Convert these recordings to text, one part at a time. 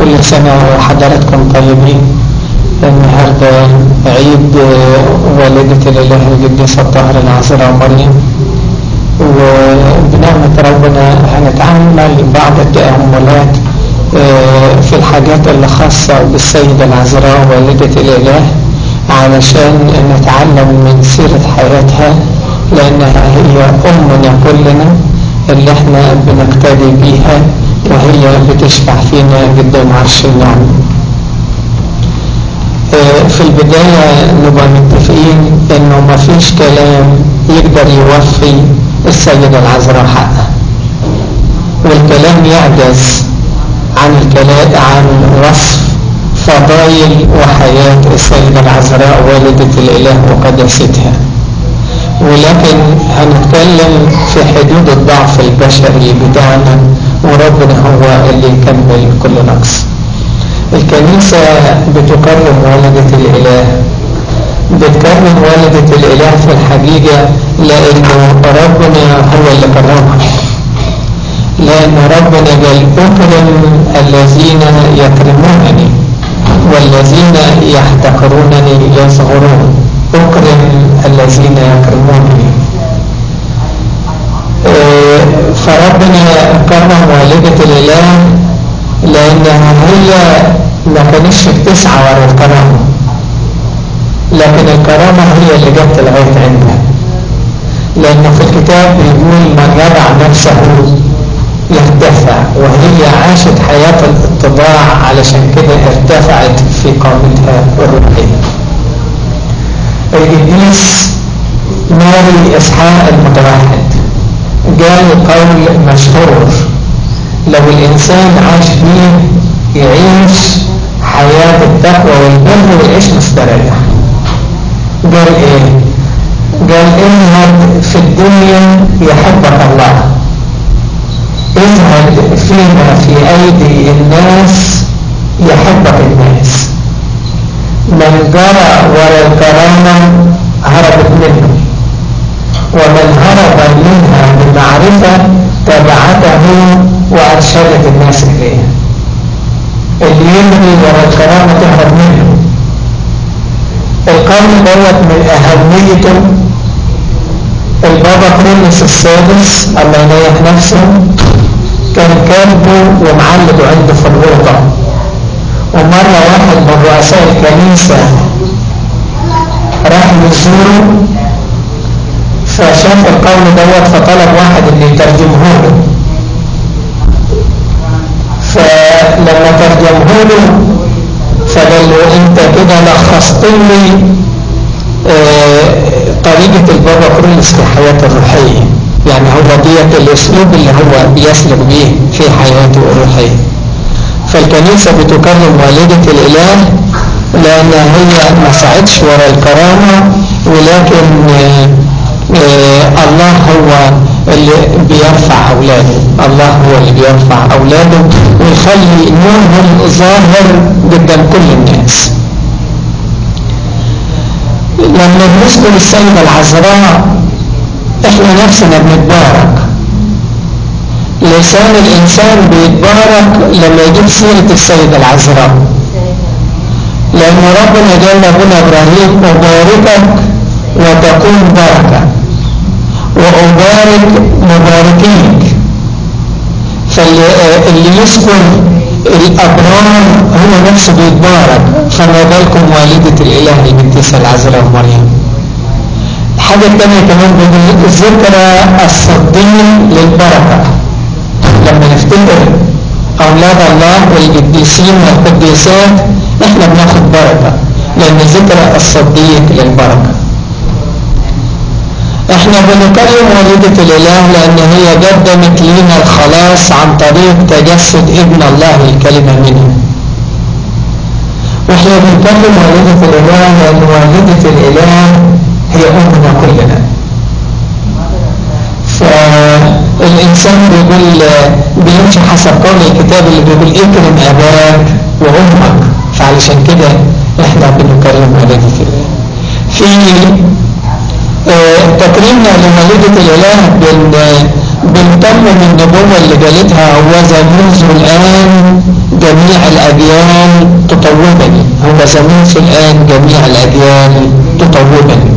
كل سنة وحضراتكم طيبين النهاردة عيد والدة الإله القديسة الطاهرة العذراء مريم وبنعمة ربنا هنتعمل بعض التأملات في الحاجات اللي خاصة بالسيدة العذراء والدة الإله علشان نتعلم من سيرة حياتها لأنها هي أمنا كلنا اللي احنا بنقتدي بيها وهي بتشفع فينا قدام عرش النعم في البداية نبقى متفقين انه مفيش كلام يقدر يوفي السيدة العذراء حقها والكلام يعجز عن الكلام عن وصف فضائل وحياة السيدة العذراء والدة الإله وقداستها ولكن هنتكلم في حدود الضعف البشري بتاعنا وربنا هو اللي يكمل كل نقص الكنيسة بتكرم والدة الإله بتكرم والدة الإله في الحقيقة لأنه ربنا هو اللي كرمها لأن ربنا قال أكرم الذين يكرمونني والذين يحتقرونني يصغرون أكرم الذين يكرمونني فربنا كرم والدة الإله لأنها هي ما كانتش بتسعى ورا الكرامة لكن الكرامة هي اللي جت لغاية عندها لأن في الكتاب بيقول من يضع نفسه يرتفع وهي عاشت حياة الاتضاع علشان كده ارتفعت في قامتها الروحية القديس ماري إسحاق المتوحد قال قول مشهور لو الإنسان عاش فيه يعيش حياة التقوى والبر ويعيش مستريح قال إيه؟ قال اذهب في الدنيا يحبك الله اذهب فيما في أيدي الناس يحبك الناس من جرى ورا الكرامة هربت منه ومن هرب منها بمعرفة تبعته وأرشدت الناس إليه اللي يجري ورا الكرامة تهرب منه القول دوت من أهميته البابا كريمس السادس الله يريح نفسه كان كاتبه ومعلقه عنده في الأوضة ومرة واحد من رؤساء الكنيسة راح يزوره فشاف القول دوت فطلب واحد اللي يترجمه له فلما ترجمه له فقال له انت كده لخصت لي اه طريقة البابا كرولس في حياته الروحية يعني هو ديت الاسلوب اللي هو بيسلك بيه في حياته الروحية فالكنيسة بتكرم والدة الإله لأن هي ما سعتش ورا الكرامة ولكن اه اه الله هو اللي بيرفع أولاده الله هو اللي بيرفع أولاده ويخلي نورهم ظاهر قدام كل الناس لما بنذكر السيدة العذراء احنا نفسنا بنتبارك لسان الإنسان بيتبارك لما يجيب سيرة السيدة العذراء لأن ربنا قال لابونا إبراهيم أباركك وتكون بركة وأبارك مباركيك فاللي يذكر الأبرار هو نفسه بيتبارك فما بالكم والدة الإله القديسة العذراء مريم الحاجة الثانية كمان بيقول ذكرى الصديق للبركة لما نفتكر أولاد الله والقديسين والقديسات احنا بناخد بركة لأن ذكرى الصديق للبركة احنا بنكرم والدة الإله لأن هي قدمت لنا الخلاص عن طريق تجسد ابن الله الكلمة منه واحنا بنكرم والدة الإله لأن والدة الإله هي أمنا كلنا فالإنسان بيقول بيمشي حسب قول الكتاب اللي بيقول اكرم أباك وأمك فعلشان كده احنا بنكرم والدة الإله في تكريمنا لمولدة الإله بن بنتمم النبوة اللي قالتها هوذا منذ الآن جميع الأديان تطوبني هو زميل الآن جميع الأديان تطوبني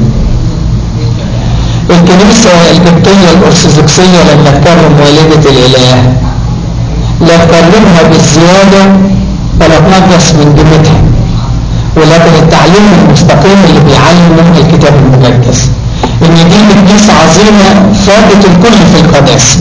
الكنيسة القبطية الأرثوذكسية لما تكرم والدة الإله لا تكرمها بالزيادة ولا تنقص من قيمتها ولكن التعليم المستقيم اللي بيعلمه الكتاب المقدس ان دي كنيسة عظيمة فاتت الكل في القداسة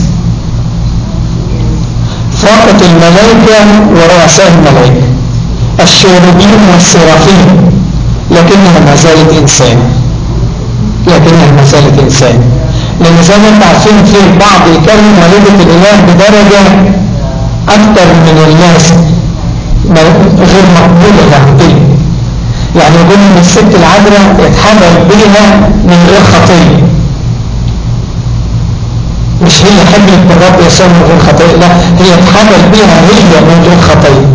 فاقت الملائكة ورؤساء الملائكة الشيروبين والسرافين لكنها ما زالت إنسانة لكنها ما زالت إنسانة لأن زي ما انتم عارفين في البعض يكلم والدة الإله بدرجة أكثر من اللازم غير مقبولة العقلية يعني يقول ان الست العذراء يتحمل بها من غير خطيه مش هي حملت بالرب يسوع من غير خطيه لا هي اتحمل بها هي من غير خطيه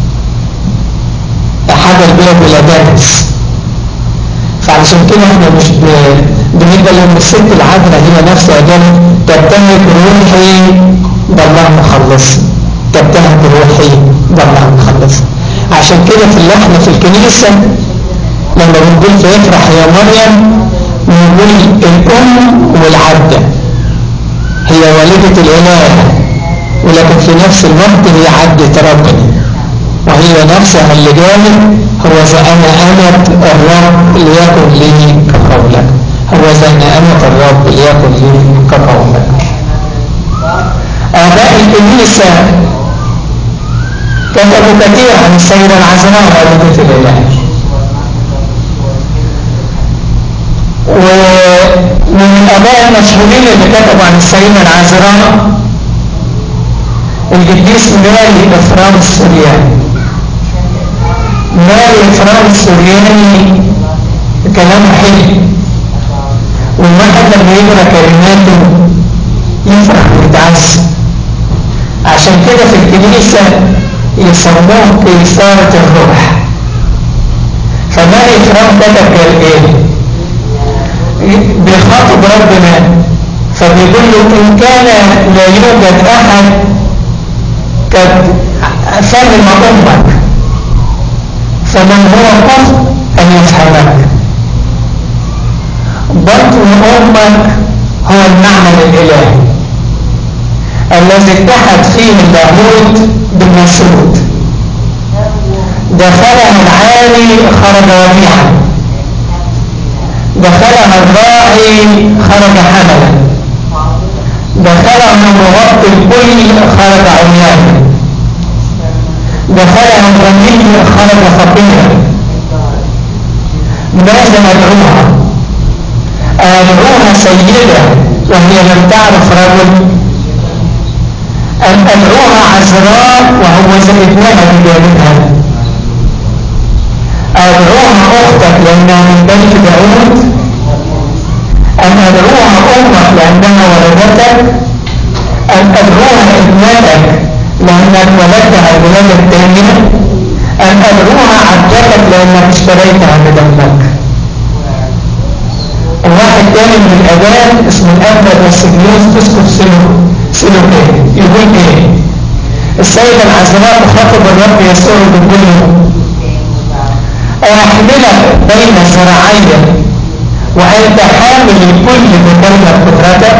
حمل بها بلا دنس فعشان كده احنا مش بالنسبه لان الست العذراء هي نفسها جل تبتهج روحي بالله مخلص تبتهج روحي بالله مخلص عشان كده في اللحن في الكنيسه لما بنقول فيفرح يا مريم بنقول الام والعبده هي والدة الإله ولكن في نفس الوقت هي عبدة ربنا وهي نفسها اللي قالت هو إذا أنا أمت الرب ليكن لي كقولك هو إذا أنا أمت الرب ليكن لي كقولك آباء الكنيسة كتبوا كثير عن السيدة العذراء والدة الإله ومن الآباء المشهورين اللي كتبوا عن السيدة العذراء القديس مالي إفرام السورياني مالي إفرام السورياني كلامه حلو والواحد لما يقرا كلماته يفرح ويتعز عشان كده في الكنيسة يسموه كيسارة الروح فمالي إفرام كتب قال إيه بيخاطب ربنا فبيقول له إن كان لا يوجد أحد قد فهم أمك فمن هو كفر أن يفهمك بطن أمك هو المعنى الإلهي الذي اتحد فيه اللاهوت بالمشروط دخلها العالي خرج وبيعا دخلها الراعي خرج حملا دخلها مغطي الكل خرج عميانا دخلها الغني خرج فقيرا ماذا ندعوها أدعوها سيدة وهي لم تعرف رجل أن أدعوها عذراء وهو ابنها بجانبها أدعوها أختك لأنها من بنت داود أن أدعوها أمك لأنها ولدتك أن أدعوها ابنتك لأنك ولدتها الولادة الثانية أن أدعوها عبدتك لأنك اشتريتها بدمك واحد تاني من الأبان اسمه الأب والسجنوس تسكت سلو سلو ايه يقول ايه السيدة العذراء تخاطب الرب يسوع وتقول له أحملك بين ذراعي وأنت حامل الكل بين قدرتك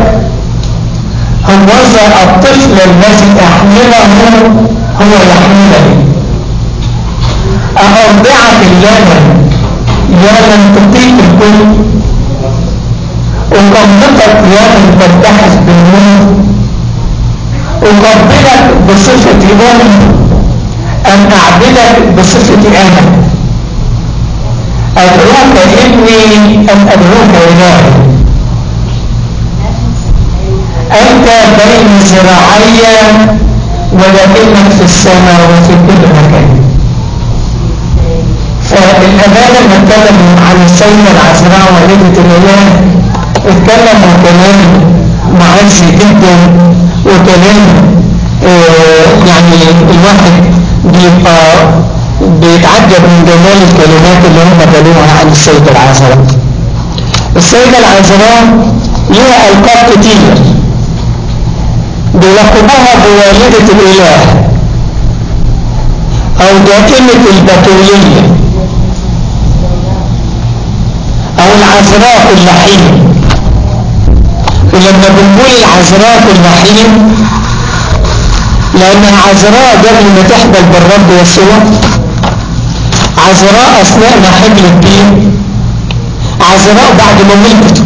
هوذا الطفل الذي أحمله هو يحملني أرضعك اللبن يا من تطيق الكل أقبضك يا من تبتحث بالنور أقبلك بصفتي أم أن أعبدك بصفتي أنا أدعوك ابني أم أدعوك إلهي أنت بين ذراعي ولكنك في السماء وفي كل مكان فالأباء لما اتكلموا عن السيدة العذراء والدة الإله اتكلموا كلام معز جدا وكلام آه يعني الواحد بيبقى بيتعجب من جمال الكلمات اللي هم قالوها عن السيدة العذراء السيدة العذراء لها ألقاب كتير بيلقبوها بوالدة الإله او دائمة البتولية او العذراء كل حين ولما بنقول العذراء كل حين لانها عذراء قبل ما تحبل بالرب يسوع عذراء اثناء ما حملت بيه عذراء بعد ما ولدته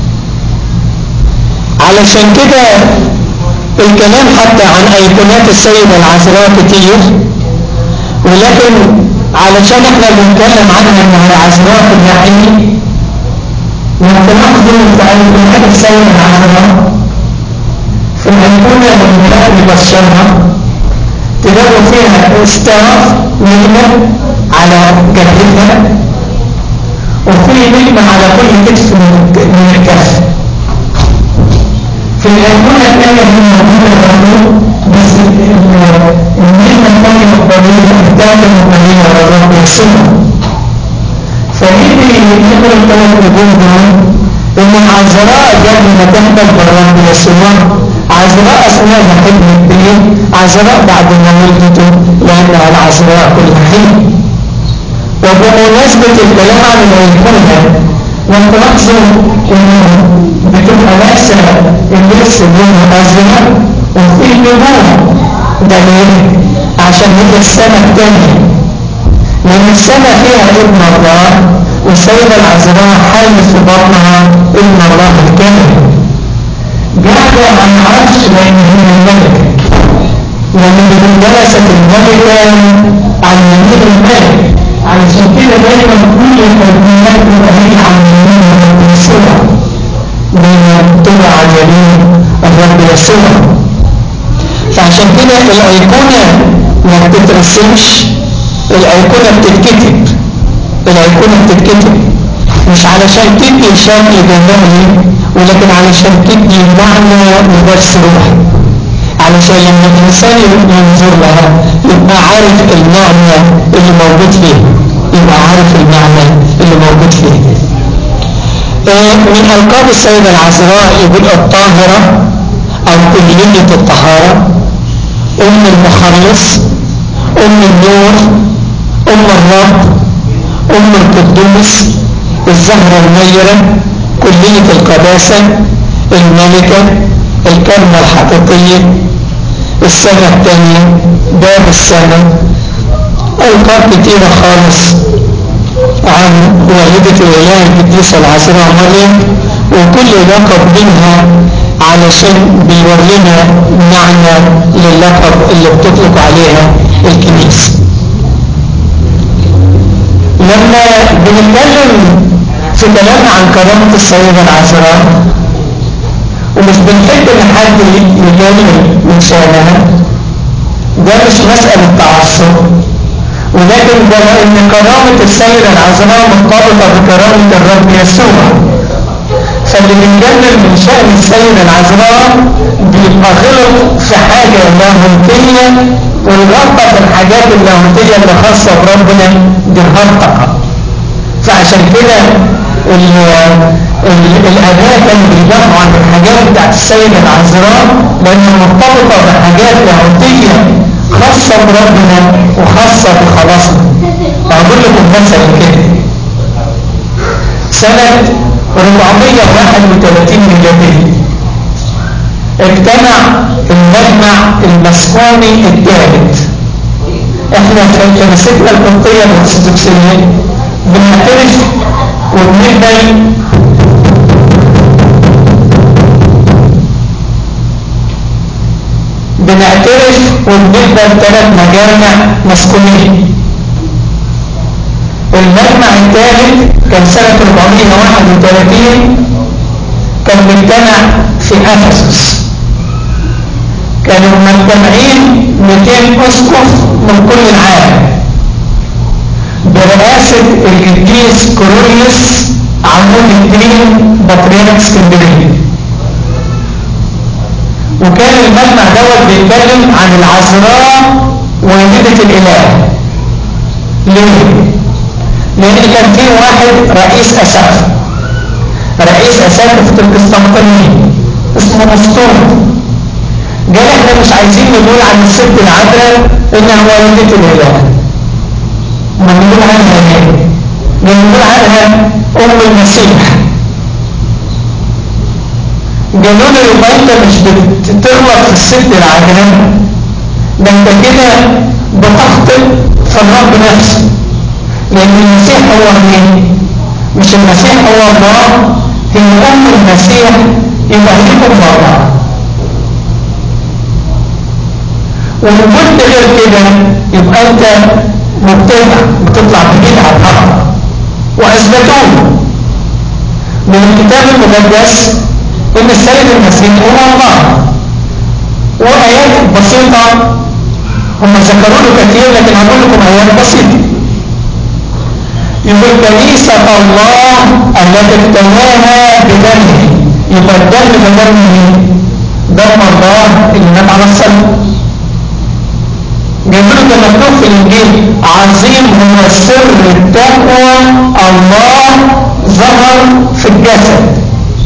علشان كده الكلام حتى عن ايقونات السيدة العذراء كتير ولكن علشان احنا بنتكلم عنها انها العذراء في الناحية وتلاحظوا في ايقونات السيدة العذراء في الايقونة اللي الملاك بيبشرها تلاقوا فيها استاف نجمة على جبهتها وفي نجمة على كل كتف من الكف في الأيقونة الثانية هي موجودة برضه بس النجمة الثانية مقبلية الثالثة مقبلية والرب يسوع فيجي يقرأ الثلاث نجوم دول إن العذراء قبل ما تهبل بالرب يسوع عذراء أثناء ما حلمت بيه عذراء بعد ما ولدته لأنها العذراء كل حين وبمناسبة الكلام عن الأيقونة وتلاحظوا إنه بتبقى لابسة اللبس لونه أزرق وفي نجوم ده ليه؟ عشان هي السنة الثانية لأن السنة فيها ابن الله والسيدة العذراء حل في بطنها ابن الله الكامل قاعدة عن عرش لأن هي الملكة لأن جلست الملكة عن يمين الملك علشان كده دايما كل التربيات بتبقى عن يمين يسوع دايما تبقى عن يمين الرب يسوع فعشان كده الايقونه ما بتترسمش الايقونه بتتكتب الايقونه بتتكتب مش علشان تدي شكل جمالي ولكن علشان تدي معنى ودرس روحي علشان لما الإنسان ينظر لها يبقى عارف المعنى اللي موجود فيه يبقى عارف المعنى اللي موجود فيه من ألقاب السيدة العذراء يقول الطاهرة أو كلية الطهارة أم المخلص أم النور أم الرب أم القدوس الزهرة المنيرة كلية القداسة الملكة الكلمة الحقيقية السنة الثانية باب السنة ألقاب كتيرة خالص عن والدة الإله القديسة العذراء مريم وكل لقب منها علشان بيورينا معنى للقب اللي بتطلق عليها الكنيسة لما بنتكلم في كلامنا عن كرامة السيدة العذراء ومش بنحب ان حد يجامل من شانها ده مش مسألة تعصب ولكن ده ان كرامة السيدة العذراء مرتبطة بكرامة الرب يسوع فاللي بيتكلم من شأن السيدة العذراء بيبقى غلط في حاجة لاهوتية والغلطة في الحاجات اللاهوتية اللي خاصة بربنا دي غلطة فعشان كده الأداء كانوا بيدافعوا عن الحاجات بتاعت السيدة العذراء لأنها مرتبطة بحاجات لاهوتية خاصة بربنا وخاصة بخلاصنا أقول لكم مثلا كده سنة 431 ميلادية اجتمع المجمع المسكوني الثالث احنا في كنيستنا القبطية الارثوذكسية بنعترف وبنقبل بنعترف وبنقبل ثلاث مجامع مسكونية المجمع الثالث كان سنة 431 كان مجتمع في أفسس كانوا مجتمعين 200 أسقف من كل العالم برئاسة القديس كوروليوس عمود الدين بطريرك اسكندرية وكان المجمع دوت بيتكلم عن العذراء والدة الإله ليه؟ لأن كان في واحد رئيس أساقفة رئيس أساقفة القسطنطينية اسمه أسطور قال احنا مش عايزين نقول عن الست العذراء انها والدة الإله ما بنقول عنها ايه بنقول عنها ام المسيح قالوا له يبقى انت مش بتغلط في الست العجلة ده انت كده بتخطئ في الرب نفسه لان المسيح هو مين مش المسيح هو الله هي ام المسيح يبقى لكم بعض وإن قلت غير كده يبقى أنت مبتدع بتطلع بدعة الحق وأثبتوه من الكتاب المقدس إن السيد المسيح هو الله وآيات بسيطة هم ذكروا له كثير لكن هقول لكم آيات بسيطة يقول كنيسة الله التي اكتواها بدمه يبقى الدم ده دم مين؟ دم الله اللي مات على الصليب بيقولوا ده مكتوب في الانجيل عظيم هو سر التقوى الله ظهر في الجسد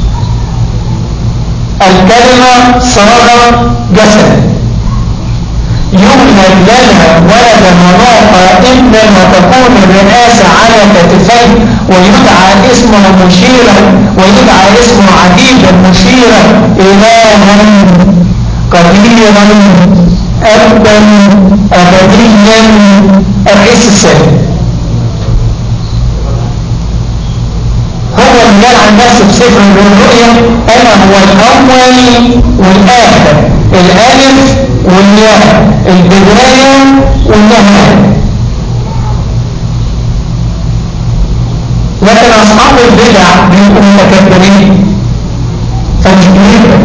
الكلمة صار جسد يولد لنا ولد مناطة ابنا وتكون الرئاسة على كتفيه ويدعى اسمه مشيرا ويدعى اسمه عجيبا مشيرا إلها قديرا أبدا أبديا الرئيس الثاني هو اللي قال عن نفسه في سفر الرؤيا أنا هو الأول والآخر الألف والياء البداية والنهاية لكن أصحاب البدع بيبقوا متكبرين فمش بيقبل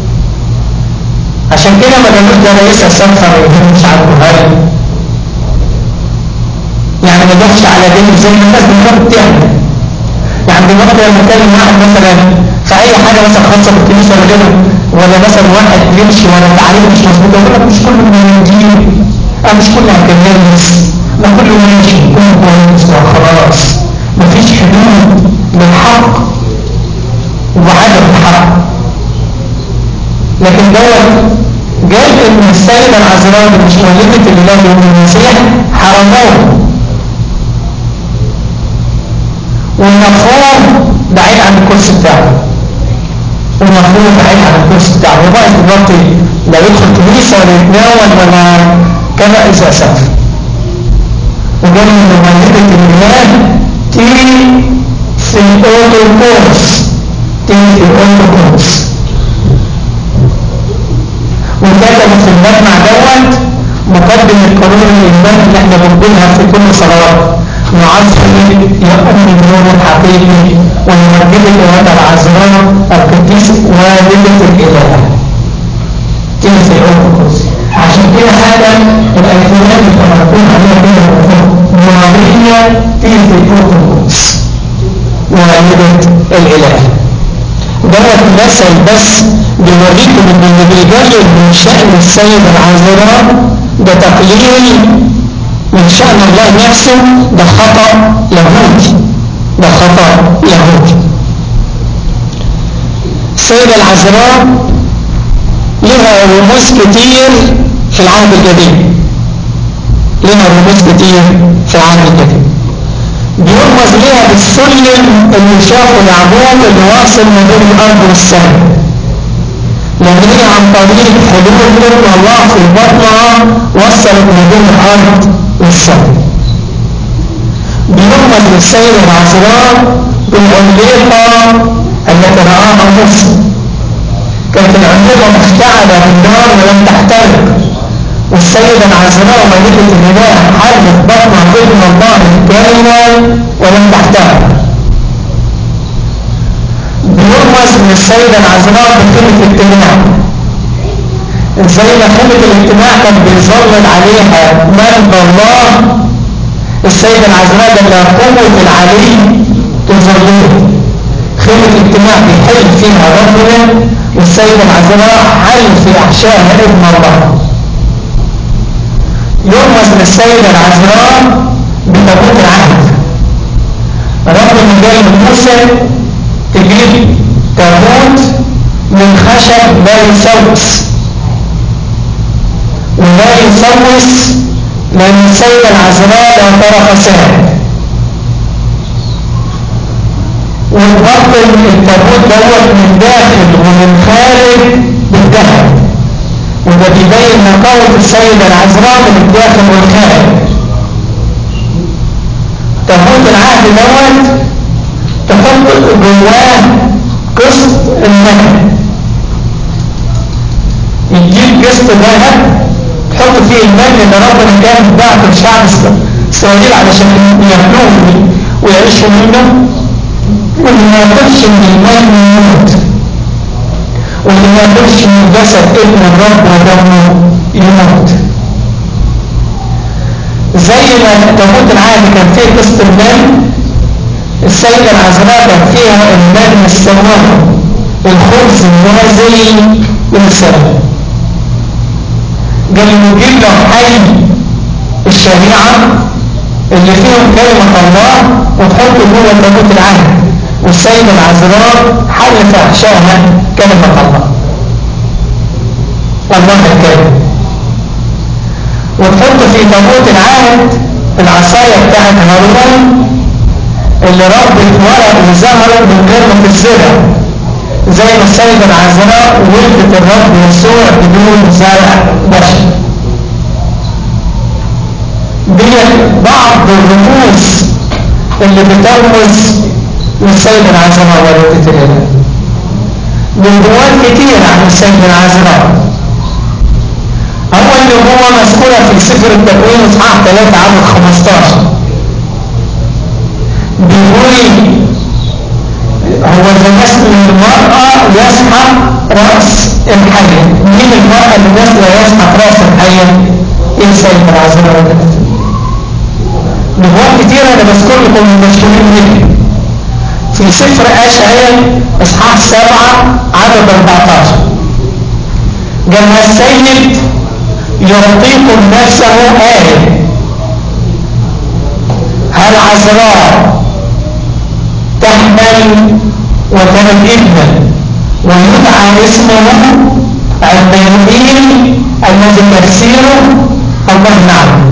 عشان كده ما جابوش ده رئيس السفر مش على البخاري يعني ما جابش على دين زي ما الناس بتحب تعمل يعني دلوقتي لما اتكلم واحد مثلا في اي حاجه مثلا خاصه بالكنيسه ولا كده ولا مثلا واحد بيمشي ولا تعليم مش مظبوط يقول لك مش كله من الانجيل أه مش كله هكذا ما كله ماشي كله كويس وخلاص مفيش حدود للحق وعدم الحق لكن دوت قال ان السيدة العذراء مش والدة الله يوم المسيح حرموه والمفهوم بعيد عن الكرسي بتاعه والمفهوم بعيد عن الكرسي بتاعه هو بقى دلوقتي لا يدخل كنيسة ولا يتناول ولا كما إذا سافر وقال ان والدة الله تيجي في الأوتوكورس تيجي في الأوتوكورس وكتبوا في المجمع دوت مقدم القانون الإجمالي اللي احنا بنقولها في كل صلوات نعظم يا أم النور الحقيقي ونمجد الإرادة العذراء القديس والدة الإله كده في الأوروبوس عشان كده حاجة الأيقونات اللي تمركون عليها كده مرارية تيجي في الأوروبوس والدة الإله دوت مثل بس بيوريكم ان اللي بيجرب من شأن السيد العذراء ده تقليل من شأن الله نفسه ده خطأ يهودي ده خطأ يهودي السيدة العذراء لها رموز كتير في العهد القديم لها رموز كتير في العهد القديم بيرمز ليها بالسلم اللي شافه يعقوب اللي واصل ما بين الارض والسماء لان هي عن طريق حلول ابن الله في بطنها وصلت ما بين الارض والسماء بيرمز للسيدة العذراء بالعليقة التي رآها موسى كانت العليقة مفتعلة بالنار ولم تحترق والسيدة العذراء ملكة الإله حلت بطن ابن الله الكامل ولم تحترق بيرمز من السيدة العذراء بخيمة الاجتماع زي ما خيمة الاجتماع كان بيظلل عليها مجد الله السيدة العذراء ده لها قوة العلي تظلله خيمة الاجتماع بيحل فيها ربنا والسيدة العذراء حل في أحشائها ابن الله يرمز للسيدة العذراء بتابوت العهد ربنا جاي موسى تجيب تابوت من خشب لا يسوس ولا يسوس لأن السيدة العذراء لا ترى فساد وتبطل التابوت دوت من داخل ومن خارج بالذهب وده بيبين نقاوة السيدة العذراء من الداخل والخارج تابوت العهد دوت تحط جواه قسط الذهب يجيب قسط ذهب تحط فيه المال اللي ربنا كان بعت الشعب اسرائيل علشان ياكلوه ويعيشوا منه واللي ما ياكلش من المال يموت واللي ما ياكلش من جسد ابن الرب ودمه يموت زي ما تابوت العهد كان فيه قسط المال السيدة العذراء كان فيها المال من السماء الخبز النازل من السماء قال نجيب له حي الشريعة اللي فيهم كلمة الله وتحط جوه تابوت العهد والسيدة العذراء حل في أحشائها كلمة الله الله الكريم وتحط في تابوت العهد العصاية بتاعت هارون اللي ربت ورق وزهر من غير ما تتزرع زي ما السيدة العذراء ولدت الرب يسوع بدون زرع بشر دي بعض الرموز اللي بترمز للسيدة العذراء ولدت الإله نبوات كتير عن السيدة العذراء أول نبوة مذكورة في سفر التكوين إصحاح 3 عدد 15 بيقول هو نسل المرأة يسحق رأس الحية مين المرأة اللي نسل يسحق رأس الحية ايه السيد العذراء نبوات كتير انا بذكر لكم المشهورين منها في سفر اشعياء اصحاح سبعة عدد 14 قال السيد يعطيكم نفسه آية هل عذراء تحمل وتلد ابنا ويدعى اسمه المنوئيل الذي تفسيره الله نعم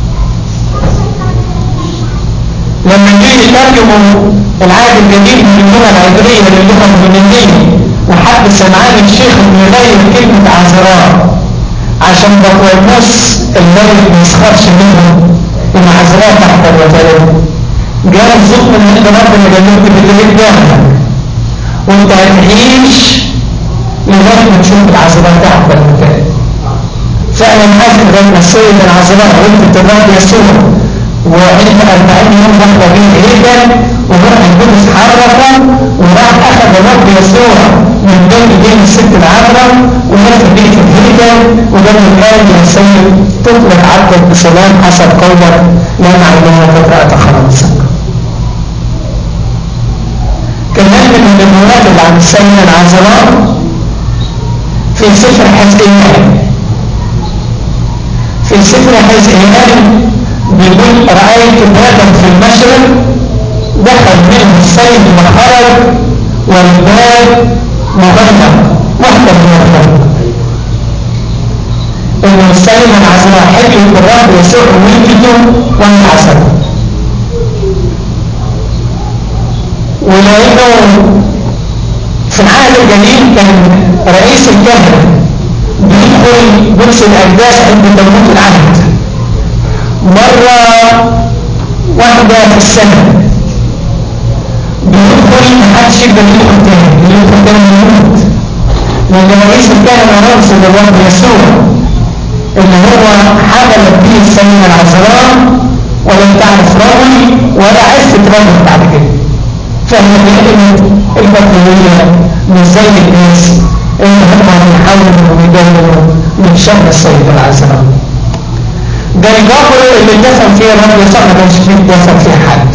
لما جه يترجموا العهد الجديد من اللغه العبريه للغه اليونانيه وحد سمعان الشيخ انه يغير كلمه عذراء عشان بطليموس الملك ما يسخرش منه ان عذراء تحت الوتلد جاء الصوت من عند ربنا جنبك بالليل جاهزة وانت هتعيش لغاية ما تشوف العذراء تحت المكان فعلا حاسب بين السيد العذراء وانت الرب يسوع وانت 40 يوم واحدة بين هيكل وروح القدس حركه وراح اخذ الرب يسوع من بين ايدين الست العذراء ولف بيه في الهيكل وقال له الان يا سيد تطلق عبدك بسلام حسب قولك لان عينها قد رأت خلاصك كمان من النبوات اللي عن السيدة العذراء في سفر حزقيان في سفر حزقيان بيقول رأيت بابا في المشرق دخل منه السيد وخرج والباب مغلق واحدة من الخلق إن السيدة العذراء حكي بالرب يسوع ولدته وانعزل ولأنه في العهد الجديد كان رئيس الكهنة بيدخل بلس الأقداس عند تموت العهد مرة واحدة في السنة بيدخل محدش يقدر يدخل تاني اللي يدخل تاني يموت لأن رئيس الكهنة رمز للرب يسوع اللي هو حملت به السيدة العذراء ولم تعرف رجل ولا عرفت رجل بعد كده فهي كلمة البطلية مش زي الناس اللي هم بيحاولوا ويدوروا من شر السيد العذراء ده الجبر اللي دفن فيه الرب يسوع ما كانش فيه دفن فيه حد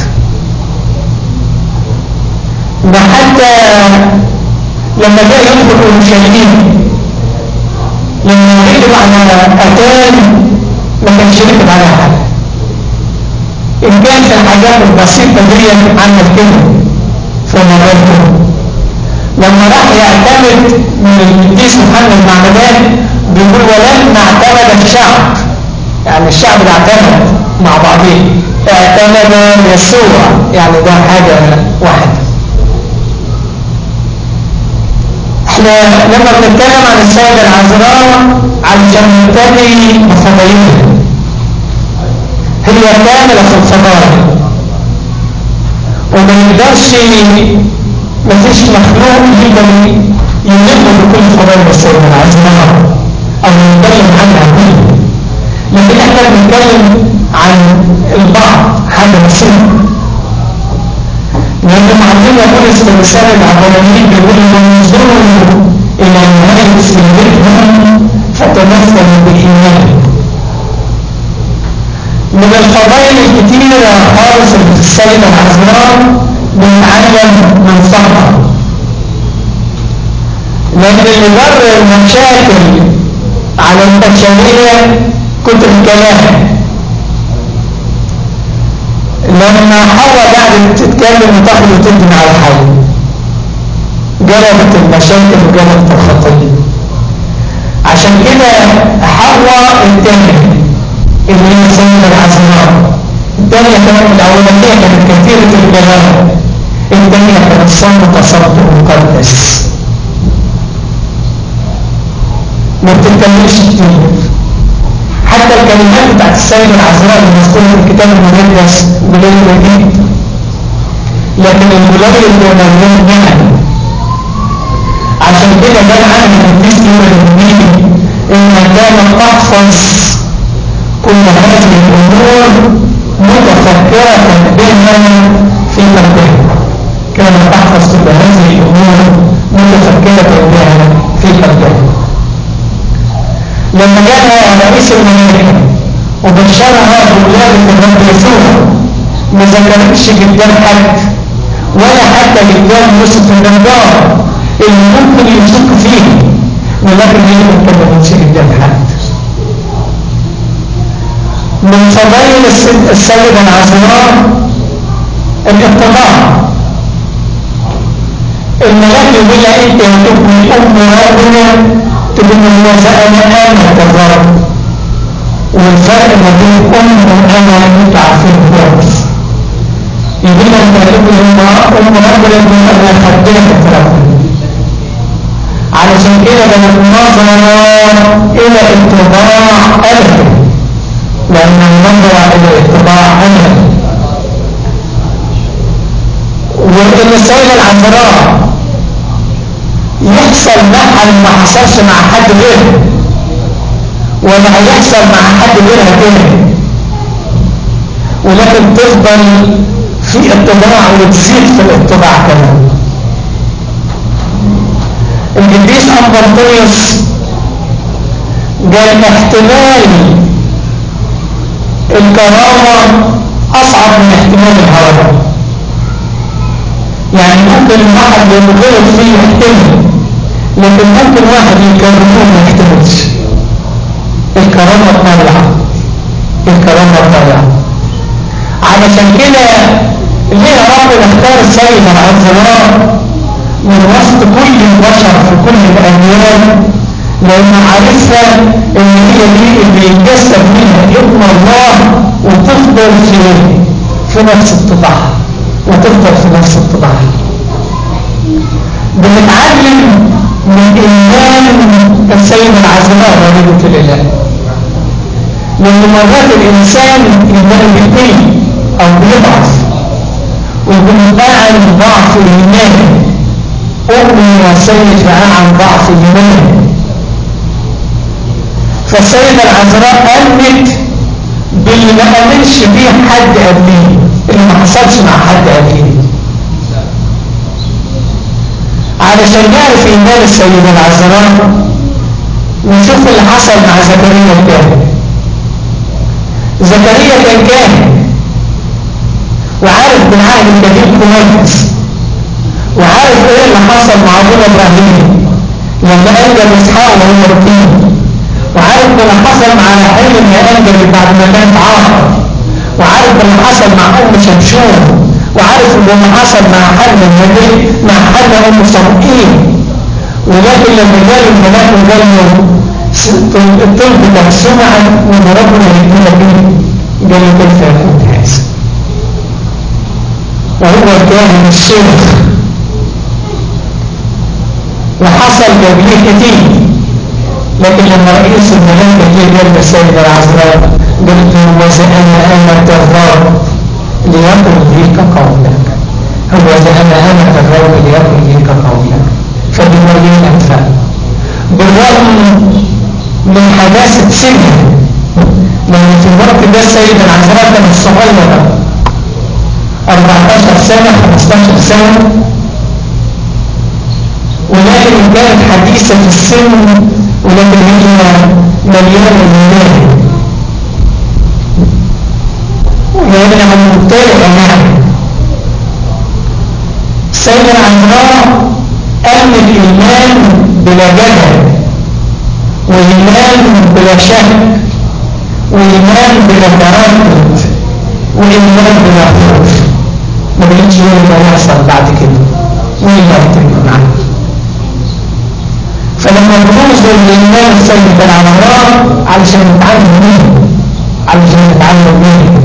ده حتى لما جاء يدخل اورشليم لما ركب على اتان ما كانش ركب على حد ان كانت الحاجات البسيطه دي عمل كده فمرته لما راح يعتمد من القديس محمد المعمدان بيقول ولما اعتمد الشعب يعني الشعب ده اعتمد مع بعضيه اعتمد يسوع يعني ده حاجة واحدة احنا لما بنتكلم عن السيدة العذراء علشان نبتدي بفضائلها هي كاملة في الفضائل وما يقدرش مفيش مخلوق يقدر يلم بكل فضائل السيدة العذراء او نتكلم عنها كلها لكن احنا بنتكلم عن البعض حاجة بسيطة لأن معلمنا بولس في رسالة العبرانيين بيقول انظروا إلى نهاية سيرتهم فتمثل بإيمان من الفضائل الكتيرة خالص اللي في السيدة العذراء بنتعلم من صبرها لأن اللي جر المشاكل على البشرية كتر الكلام لما حواء قعدت تتكلم وتاخد وتدي مع الحي جلبت المشاكل وجلبت الخطيه عشان كده حواء الثانية اللي هي سيدة العذراء الثانية كانت الأولانية كانت كثيرة الكلام الثانية كانت صامتة صمت مقدس ما بتتكلمش كتير حتى الكلمات بتاعت السيد العذراء المذكورة في الكتاب المقدس قليلة جدا لكن القليل اللي مليان نعم عشان كده ده العالم القديس يقول المؤمنين انها كانت تحفظ كل هذه الامور متفكرة بها في قلبها كانت تحفظ كل هذه الامور متفكرة بها في قلبها لما جاء رئيس الملائكة وبشرها بولادة الرب يسوع ما ذكرتش قدام حد ولا حتى قدام يوسف النجار اللي ممكن يشك فيه ولكن هي ما اتكلمتش قدام حد من فضائل السيدة العذراء الاتباع الملاك يقول لها انت هتبني ام ربنا تقول له انا انا الرب والفرق ما بين ام وانا انت عارفين كويس يقول لك انت هتبني ام ام ربنا انا خدامة ربنا علشان كده كانت نظرة الى اتباع ابدا لان النظرة الى اتباع ابدا وان السيدة العذراء يحصل معها اللي ما حصلش مع حد غيره ولا هيحصل مع حد غيرها تاني ولكن تفضل في اتباع وتزيد في الاتباع كمان القديس أمبرطيوس قال احتمال الكرامة أصعب من احتمال الهرم يعني ممكن واحد ينغلط فيه يحتمل لكن ممكن واحد يكرمه ما يحتملش الكرامة طالعة الكرامة طالعة علشان كده ليه ربنا اختار السيدة العذراء من وسط كل البشر في كل الأديان لأنه عارفها إن هي دي اللي يتجسد منها ابن الله وتفضل في في نفس الطباع وتفضل في نفس الطباع بنتعلم من إيمان السيدة العذراء والدة الإله لأن مرات الإنسان يبقى بيقل أو بيضعف ويكون عن ضعف الإيمان أمي وسيد عن ضعف الإيمان فالسيدة العذراء قامت باللي ما قاملش بيه حد قبليه اللي ما حصلش مع حد قبليه علشان نعرف إيمان السيدة العذراء نشوف اللي حصل مع زكريا الكاهن زكريا كان كاهن وعارف بالعهد القديم كويس وعارف ايه اللي حصل مع ابونا ابراهيم لما انجب اسحاق وهو ركين وعارف اللي حصل مع حلم يا انجب بعد ما كانت عاقر وعارف اللي حصل مع ام شمشون وعارف اللي حصل مع حل النبي مع حل ام صموئيل ولكن لما جاء الملاك وقال له الطلب ده سمعا وان ربنا يدينا به قال له كيف يكون هذا وهو كان الشيخ وحصل قبله كتير لكن لما رئيس الملائكة جه قال للسيدة العذراء قلت له وإذا أنا أنا الرب ليكن ليك قولك هو إذا أنا أنا الرب ليكن ليك قولك فبمريم أنفع بالرغم من حداثة سنه لأن في الوقت ده السيدة العذراء كانت صغيرة 14 سنة 15 سنة ولكن كانت حديثة في السن ولكن هي مليانة بالله وهي ممتلئة يعني السيدة العذراء أمن الإيمان بلا جدل وإيمان بلا شك وإيمان بلا تردد وإيمان بلا خوف ما بقيتش هو اللي هيحصل بعد كده مين اللي هيتم معانا فلما بنوصل للإيمان السيد العذراء علشان نتعلم منه علشان نتعلم منه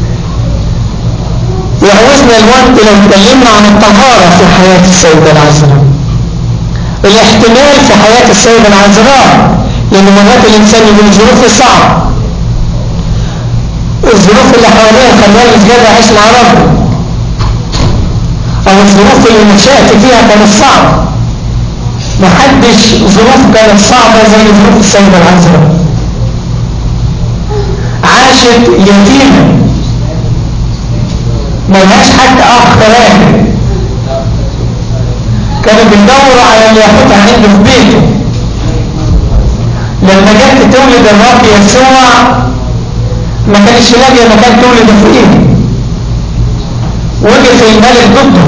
يعوزنا الوقت لو اتكلمنا عن الطهارة في حياة السيدة العذراء الاحتمال في حياة السيدة العذراء لأن مرات الإنسان يكون ظروفه صعب الظروف اللي حواليه خلاه مش قادر يعيش مع ربه أو الظروف اللي نشأت فيها كانت صعبة محدش ظروف كانت صعبة زي ظروف السيدة العذراء عاشت يتيمة ملهاش حتى أخ راجل كانوا بيدوروا على اللي ياخدها عنده في بيته لما جت تولد الرب يسوع ما كانش لاقيه مكان تولد فيه وقف الملك ضده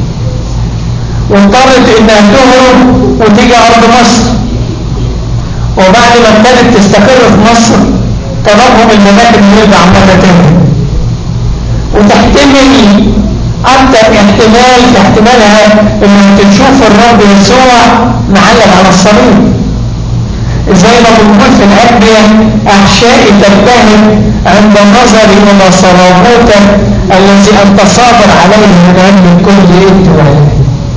واضطرت انها تهرب وتيجي ارض مصر وبعد ما ابتدت تستقر في مصر طلبهم الملاك انه يرجع مره تاني وتحتمل اكتر احتمال في احتمالها انها تشوف الرب يسوع معلق على الصليب زي ما بنقول في الأدبية أحشائي تبتهج عند النظر إلى صلابوتك الذي أنت صابر عليه من أجل كل إنت وعليه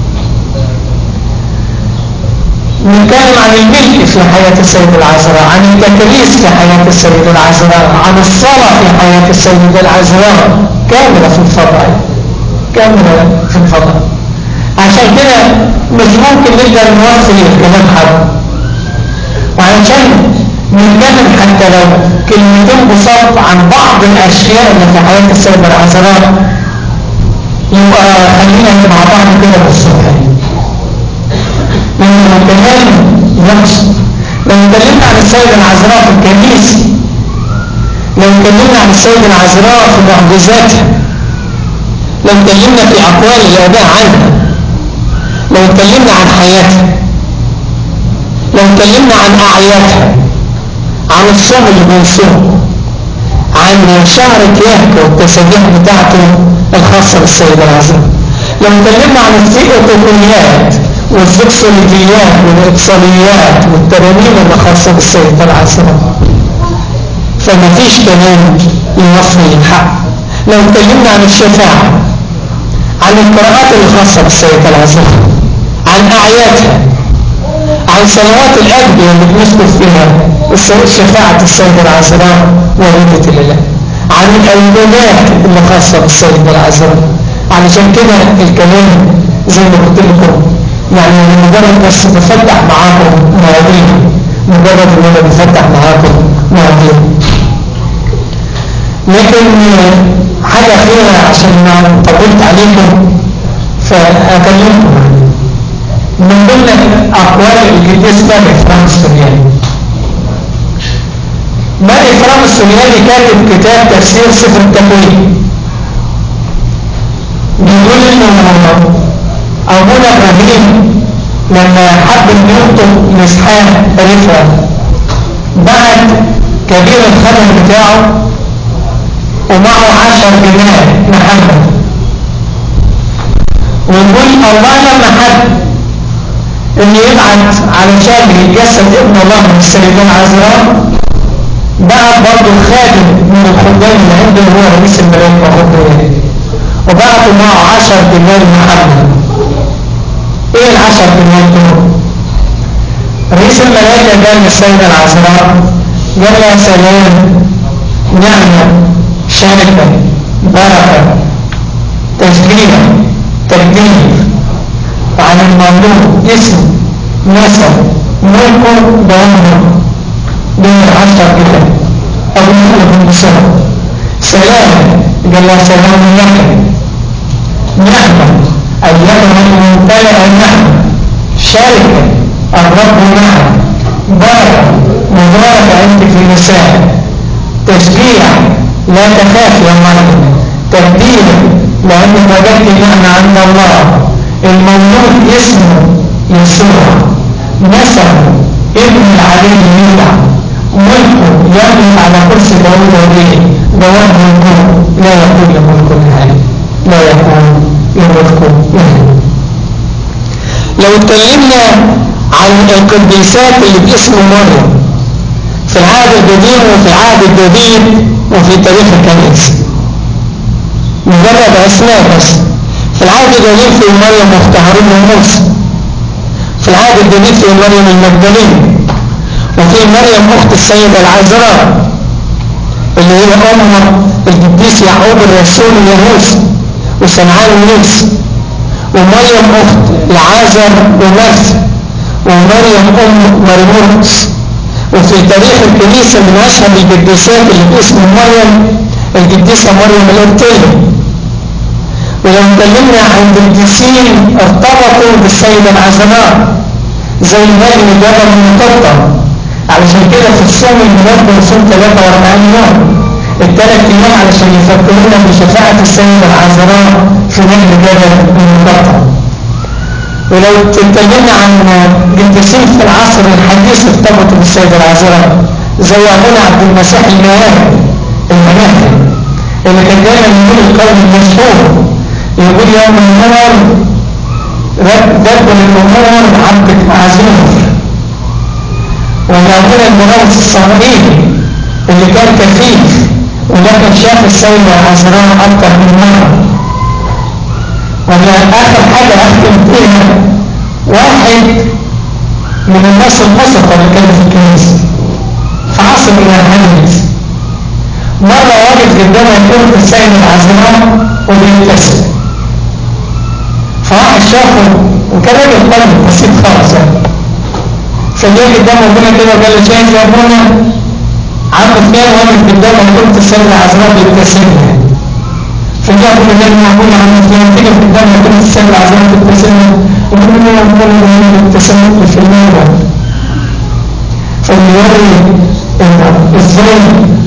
نتكلم عن الملك في حياة السيد العذراء عن التكريس في حياة السيد العذراء عن الصلاة في حياة السيد العذراء كاملة في الفضل كاملة في الفضل عشان كده مش ممكن نقدر نوصل الكلام حد وعشان نتكلم حتى لو كلمتين بساط عن بعض الأشياء اللي في حياة السيد العذراء يبقى خلينا مع بعض كده بالصبح لما الكلام يقصد لو اتكلمنا عن السيد العذراء في الكنيسة لو اتكلمنا عن السيد العذراء في معجزاتها لو اتكلمنا في أقوال الآباء عنها لو اتكلمنا عن حياتها لو اتكلمنا عن أعيادها عن الصوم اللي بنصوم عن شهر كياك والتسابيح بتاعته الخاصة بالسيد العظيم لو اتكلمنا عن الثيوتوكونيات والزكسوليديات والإقصاليات والترانيم اللي خاصة بالسيد العظيم فما فيش كلام يوصل الحق لو اتكلمنا عن الشفاعة عن القراءات الخاصة بالسيد العظيم عن أعيادها عن سنوات الأجل اللي بنذكر فيها شفاعة السيد العذراء والدة الله عن الأولادات اللي خاصة بالسيد العذراء علشان كده الكلام زي ما قلت لكم يعني مجرد بس بفتح معاكم مواضيع مجرد ان انا بفتح معاكم مواضيع لكن حاجة أخيرة عشان ما طولت عليكم فأكلمكم من ضمن أقوال القديس ماري فرام السورياني ماري فرام السورياني كاتب كتاب تفسير سفر التكوين بيقول انه ابونا ابراهيم لما حب ان يخطب مسحان رفع بعت كبير الخدم بتاعه ومعه عشر جنيه محمد ويقول الله لما حب اللي يبعت علشان يتجسد ابن الله من السيدة العذراء بعت برضه خادم من الخدام اللي عنده هو رئيس الملائكة وخدام وبعتوا معه عشر دينار محمد ايه العشر دينار دول؟ رئيس الملائكة قال للسيدة العذراء قال لها سلام نعمة شركة بركة تشجيع تقدير عن المملوك اسم نسب ملكه بعمره بين العشر كده أو يخلق بسبب سلام قال لها سلام لك نعمة أيها الممتلئ النعمة شركة الرب معك بركة مبارك أنت في نساء تشجيع لا تخاف يا مريم تبديل لأنك وجدت نعمة عند الله المولود اسمه يسوع نسبه ابن العلي يدع ملكه يملك على كرسي داود وليه دوام ملكه لا يكون لملك العالم لا يكون لملك العالم لو اتكلمنا عن القديسات اللي باسم مريم في العهد القديم وفي العهد الجديد وفي تاريخ الكنيسه مجرد اسماء بس في العهد القديم في مريم اخت هارون وموسى في العهد الجديد في مريم المجدلين وفي مريم اخت السيدة العذراء اللي هي ام القديس يعقوب الرسول ويهوس وسمعان ويوس ومريم اخت العازر ومرث ومريم ام مرموس وفي تاريخ الكنيسة من اشهر القديسات اللي باسم مريم القديسة مريم القبطية ولو اتكلمنا عن القديسين ارتبطوا بالسيدة العذراء زي النبي الجبل المقطع علشان كده في الصوم الميلاد بنصوم 43 يوم الثلاث ايام علشان يفكرونا بشفاعة السيدة العذراء في نهر جبل المقطع ولو اتكلمنا عن قديسين في العصر الحديث ارتبطوا بالسيدة العذراء زي ابونا عبد المسيح المهاري المناخي اللي كان دايما يقول القول المشهور يقول يوم النور دب الأمور عبدك معذور ويقول المراوس الصغير اللي كان كفيف ولكن شاف السيدة العذراء أكثر من مرة ولا آخر حاجة أختم فيها واحد من الناس البسطة اللي كانوا في الكنيسة في عصر من الحديث مرة واقف قدامه يقول السيدة العذراء وبيبتسم فواحد شافه وكان راجل طيب بسيط خالص يعني فجاء قدام ابونا كده وقال له شايف يا ابونا عم فلان واقف قدامه قلت السيدة العذراء بيبتسم يعني فجاء ابونا قال له ابونا عم فلان تيجي قدامه قلت السيدة العذراء بتبتسم وقلت له يا ابونا هي بتبتسم في الموضوع فبيوري ازاي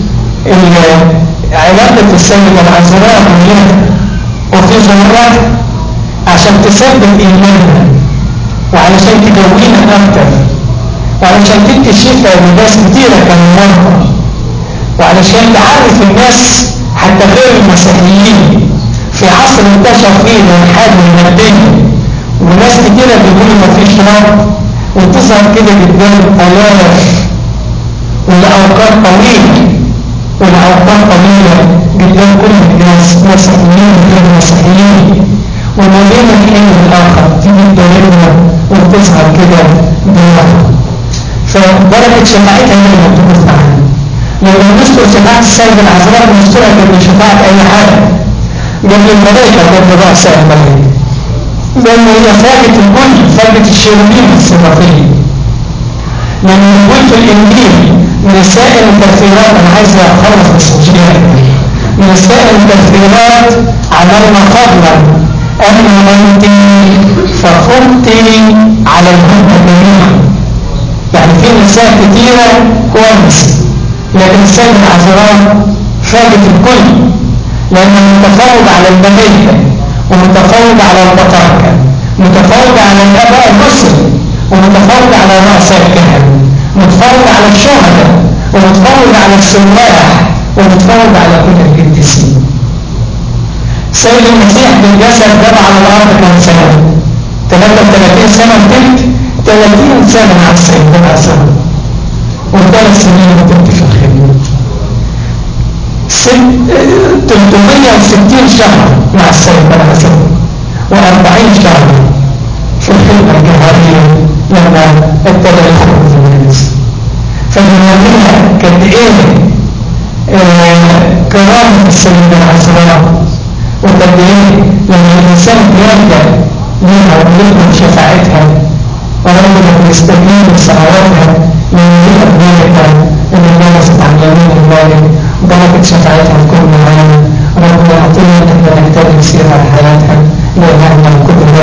علاقة السيدة العذراء بالله وفي ظهورها عشان تثبت إيماننا وعلشان تقوينا أكتر وعلشان تدي شفاء لناس كتيرة كانوا مرضى وعلشان تعرف الناس حتى غير المسيحيين في عصر انتشر فيه الالحاد والمادية وناس كتيرة بيقولوا مفيش رب وتظهر كده قدام آلاف والأوقات طويلة والأوقات طويلة قدام كل الناس مسيحيين وغير مسيحيين وما بين الحين والآخر تيجي تدورنا وتظهر كده بالوقت فبركة شفاعتها هي اللي بتقف معانا لما نذكر شفاعة السيدة العذراء نذكرها قبل شفاعة أي حاجة قبل الملائكة قبل رأس الملائكة لأن هي فاجة الكل فاجة الشيروبين الصفاتية لما يقول في الإنجيل نساء الكثيرات أنا عايز أخلص بس مش نساء الكثيرات عملنا فضلا أما أنت فخذت على الهدى جميعا يعني في نساء كثيرة كويس لكن السيد العذراء فاجت الكل لأنه متفوق على الملائكة ومتفوق على البطاركة متفوق على الآباء الرسل ومتفوق على رؤساء الكهنة متفوق على الشهداء ومتفوق على السواح ومتفوق على كل القديسين سيد المسيح بالجسد جاب على الارض كم سنه 33 سنه وتلت 30 سنة مع السيدة سنة وثلاث سنين كنت في الخدمة 360 شهر مع السيدة سنة و40 شهر في الخدمة الجهارية لما ابتدى يخرج في الناس فبنوريها قد ايه آه كرامة السيدة العذراء وقد ايه لما الانسان بيرجع ليها ويطلب شفاعتها وربنا بيستجيب لصلواتها لان هي ابنائها اللي جلست عن يمين الملك ضربت شفاعتها في كل معانا ربنا يعطينا ان احنا نحتاج نسيرها لحياتها لان احنا كل